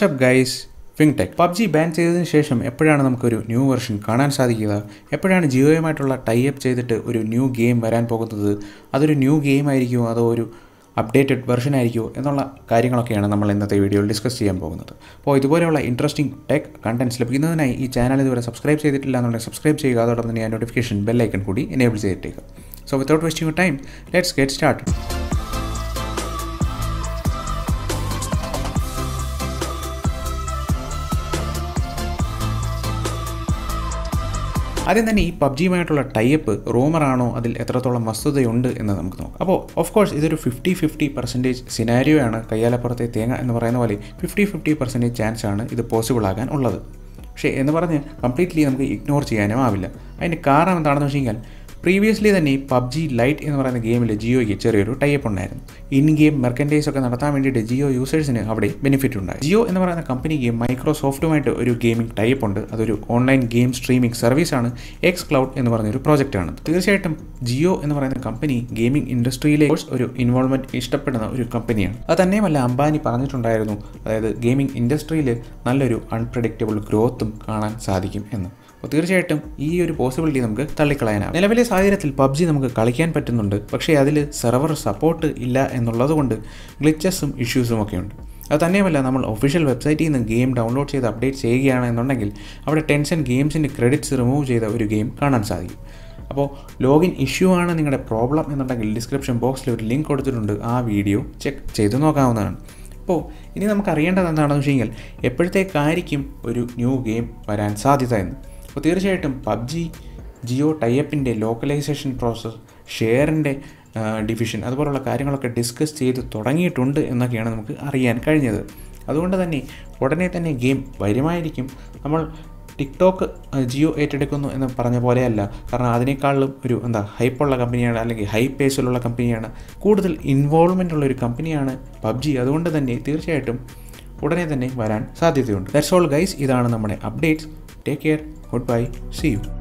WhatsApp guys fintech PUBG ban ചെയ്തതിന് ശേഷം എപ്പോഴാണ് നമുക്കൊരു ന്യൂ വെർഷൻ കാണാൻ സാധിക്കുക എപ്പോഴാണ് ജിയോയുമായിട്ടുള്ള ടൈപ്പ് ചെയ്തിട്ട് ഒരു ന്യൂ ഗെയിം വരാൻ പോകുന്നത് അതൊരു ന്യൂ ഗെയിം ആയിരിക്കുമോ അതോ ഒരു അപ്ഡേറ്റഡ് വെർഷൻ ആയിരിക്കുമോ എന്നുള്ള കാര്യങ്ങളൊക്കെയാണ് നമ്മൾ ഇന്നത്തെ വീഡിയോയിൽ ഡിസ്കസ് ചെയ്യാൻ പോകുന്നത് അപ്പോൾ ഇതുപോലെയുള്ള ഇൻട്രസ്റ്റിംഗ് ടെക് കണ്ടൻറ്റ്സ് ലഭിക്കുന്നതിനായി ഈ ചാനൽ ഇതുവരെ സബ്സ്ക്രൈബ് ചെയ്തിട്ടില്ല എന്നുണ്ടെങ്കിൽ സബ്സ്ക്രൈബ് ചെയ്യുക അതോടൊപ്പം തന്നെ ആ നോട്ടിഫിക്കേഷൻ ബെല്ലൈക്കൺ കൂടി എനേബിൾ ചെയ്തിട്ടേക്കുക so without wasting your time let's get start ആദ്യം തന്നെ ഈ പബ്ജിയുമായിട്ടുള്ള ടൈപ്പ് റൂമറാണോ അതിൽ എത്രത്തോളം വസ്തുതയുണ്ട് എന്ന് നമുക്ക് നോക്കാം അപ്പോൾ ഓഫ് കോഴ്സ് ഇതൊരു ഫിഫ്റ്റി ഫിഫ്റ്റി പെർസെൻറ്റേജ് സിനാരിയോ ആണ് കയ്യാലപ്പുറത്തെ തേങ്ങ എന്ന് പറയുന്ന പോലെ ഫിഫ്റ്റി ഫിഫ്റ്റി പെർസെൻറ്റേജ് ചാൻസ് ആണ് ഇത് പോസിബിൾ ആകാൻ ഉള്ളത് പക്ഷേ എന്ന് പറഞ്ഞ് കംപ്ലീറ്റ്ലി നമുക്ക് ഇഗ്നോർ ചെയ്യാനും ആവില്ല അതിൻ്റെ കാരണം എന്താണെന്ന് വെച്ച് കഴിഞ്ഞാൽ പ്രീവിയസ്ലി തന്നെ ഈ പബ്ജി ലൈറ്റ് എന്ന് പറയുന്ന ഗെയിമിൽ ജിയോയ്ക്ക് ചെറിയൊരു ടൈപ്പ് ഉണ്ടായിരുന്നു ഇൻ ഗെയിം മെർക്കൻറ്റൈസ് ഒക്കെ നടത്താൻ വേണ്ടിയിട്ട് ജിയോ യൂസേഴ്സിന് അവിടെ ബെനിഫിറ്റ് ഉണ്ടായി ജിയോ എന്ന് പറയുന്ന കമ്പനിക്ക് മൈക്രോസോഫ്റ്റുമായിട്ട് ഒരു ഗെയിമിംഗ് ടൈപ്പ് ഉണ്ട് അതൊരു ഓൺലൈൻ ഗെയിം സ്ട്രീമിംഗ് സർവീസാണ് എക്സ് ക്ലൗഡ് എന്ന് പറയുന്ന ഒരു പ്രോജക്റ്റാണ് തീർച്ചയായിട്ടും ജിയോ എന്ന് പറയുന്ന കമ്പനി ഗെയിമിംഗ് ഇൻഡസ്ട്രിയിലെ ഒരു ഇൻവോൾവ്മെൻറ്റ് ഇഷ്ടപ്പെടുന്ന ഒരു കമ്പനിയാണ് അത് തന്നെയുമല്ല അംബാനി പറഞ്ഞിട്ടുണ്ടായിരുന്നു അതായത് ഗെയിമിംഗ് ഇൻഡസ്ട്രിയിൽ നല്ലൊരു അൺപ്രഡിക്റ്റബിൾ ഗ്രോത്തും കാണാൻ സാധിക്കും എന്ന് അപ്പോൾ തീർച്ചയായിട്ടും ഈ ഒരു പോസിബിലിറ്റി നമുക്ക് തള്ളിക്കളയാനാണ് നിലവിലെ സാഹചര്യത്തിൽ പബ്ജി നമുക്ക് കളിക്കാൻ പറ്റുന്നുണ്ട് പക്ഷേ അതിൽ സെർവർ സപ്പോർട്ട് ഇല്ല എന്നുള്ളത് കൊണ്ട് ഗ്ലിച്ചസും ഇഷ്യൂസും ഒക്കെ ഉണ്ട് അത് തന്നെയുമല്ല നമ്മൾ ഒഫീഷ്യൽ വെബ്സൈറ്റിൽ നിന്ന് ഗെയിം ഡൗൺലോഡ് ചെയ്ത് അപ്ഡേറ്റ് ചെയ്യുകയാണ് എന്നുണ്ടെങ്കിൽ അവിടെ ടെൻഷൻ ഗെയിംസിൻ്റെ ക്രെഡിറ്റ്സ് റിമൂവ് ചെയ്ത ഒരു ഗെയിം കാണാൻ സാധിക്കും അപ്പോൾ ലോഗിൻ ഇഷ്യൂ ആണ് നിങ്ങളുടെ പ്രോബ്ലം എന്നുണ്ടെങ്കിൽ ഡിസ്ക്രിപ്ഷൻ ബോക്സിൽ ഒരു ലിങ്ക് കൊടുത്തിട്ടുണ്ട് ആ വീഡിയോ ചെക്ക് ചെയ്ത് നോക്കാവുന്നതാണ് അപ്പോൾ ഇനി നമുക്ക് അറിയേണ്ടത് എന്താണെന്ന് വെച്ച് കഴിഞ്ഞാൽ എപ്പോഴത്തേക്കായിരിക്കും ഒരു ന്യൂ ഗെയിം വരാൻ സാധ്യത എന്ന് അപ്പോൾ തീർച്ചയായിട്ടും പബ്ജി ജിയോ ടൈപ്പിൻ്റെ ലോക്കലൈസേഷൻ പ്രോസസ്സ് ഷെയറിൻ്റെ ഡിവിഷൻ അതുപോലുള്ള കാര്യങ്ങളൊക്കെ ഡിസ്കസ് ചെയ്ത് തുടങ്ങിയിട്ടുണ്ട് എന്നൊക്കെയാണ് നമുക്ക് അറിയാൻ കഴിഞ്ഞത് അതുകൊണ്ട് തന്നെ ഉടനെ തന്നെ ഗെയിം വരുമായിരിക്കും നമ്മൾ ടിക്ടോക്ക് ജിയോ ഏറ്റെടുക്കുന്നു എന്ന് പറഞ്ഞ പോലെയല്ല കാരണം അതിനേക്കാളും ഒരു എന്താ ഹൈപ്പുള്ള കമ്പനിയാണ് അല്ലെങ്കിൽ ഹൈ പേസിലുള്ള കമ്പനിയാണ് കൂടുതൽ ഇൻവോൾവ്മെൻ്റ് ഉള്ള ഒരു കമ്പനിയാണ് പബ്ജി അതുകൊണ്ട് തന്നെ തീർച്ചയായിട്ടും ഉടനെ തന്നെ വരാൻ സാധ്യതയുണ്ട് ദാറ്റ്സ് ഓൾ ഗൈസ് ഇതാണ് നമ്മുടെ updates take care good bye see U